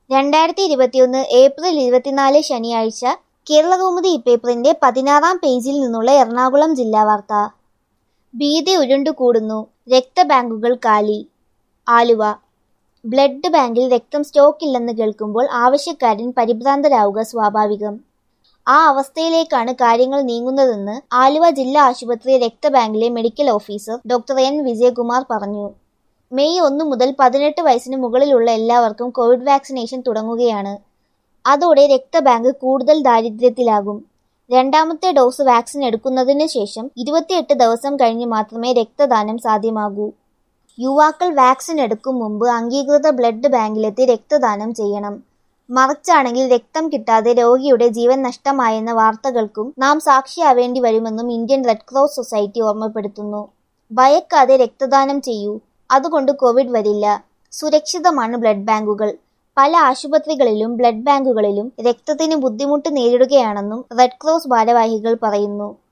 രണ്ടായിരത്തി ഇരുപത്തിയൊന്ന് ഏപ്രിൽ ഇരുപത്തിനാല് ശനിയാഴ്ച കേരളകൗമുദി ഇപ്പേപ്പറിന്റെ പതിനാറാം പേജിൽ നിന്നുള്ള എറണാകുളം ജില്ലാ വാർത്ത ഭീതി ഉരുണ്ടുകൂടുന്നു രക്തബാങ്കുകൾ കാലി ആലുവ ബ്ലഡ് ബാങ്കിൽ രക്തം സ്റ്റോക്കില്ലെന്ന് കേൾക്കുമ്പോൾ ആവശ്യക്കാരൻ പരിഭ്രാന്തരാവുക സ്വാഭാവികം ആ അവസ്ഥയിലേക്കാണ് കാര്യങ്ങൾ നീങ്ങുന്നതെന്ന് ആലുവ ജില്ലാ ആശുപത്രി രക്തബാങ്കിലെ medical officer doctor N Vijayakumar പറഞ്ഞു മെയ് ഒന്ന് മുതൽ പതിനെട്ട് വയസ്സിന് മുകളിലുള്ള എല്ലാവർക്കും കോവിഡ് വാക്സിനേഷൻ തുടങ്ങുകയാണ് അതോടെ രക്തബാങ്ക് കൂടുതൽ ദാരിദ്ര്യത്തിലാകും രണ്ടാമത്തെ ഡോസ് വാക്സിൻ എടുക്കുന്നതിന് ശേഷം ഇരുപത്തിയെട്ട് ദിവസം കഴിഞ്ഞ് മാത്രമേ രക്തദാനം സാധ്യമാകൂ യുവാക്കൾ വാക്സിൻ എടുക്കും മുമ്പ് അംഗീകൃത ബ്ലഡ് ബാങ്കിലെത്തി രക്തദാനം ചെയ്യണം മറിച്ചാണെങ്കിൽ രക്തം കിട്ടാതെ രോഗിയുടെ ജീവൻ നഷ്ടമായെന്ന വാർത്തകൾക്കും നാം സാക്ഷിയാവേണ്ടി വരുമെന്നും ഇന്ത്യൻ റെഡ് ക്രോസ് സൊസൈറ്റി ഓർമ്മപ്പെടുത്തുന്നു ഭയക്കാതെ രക്തദാനം ചെയ്യൂ അതുകൊണ്ട് കോവിഡ് വരില്ല സുരക്ഷിതമാണ് ബ്ലഡ് ബാങ്കുകൾ പല ആശുപത്രികളിലും ബ്ലഡ് ബാങ്കുകളിലും രക്തത്തിന് ബുദ്ധിമുട്ട് നേരിടുകയാണെന്നും റെഡ് ക്രോസ് ഭാരവാഹികൾ പറയുന്നു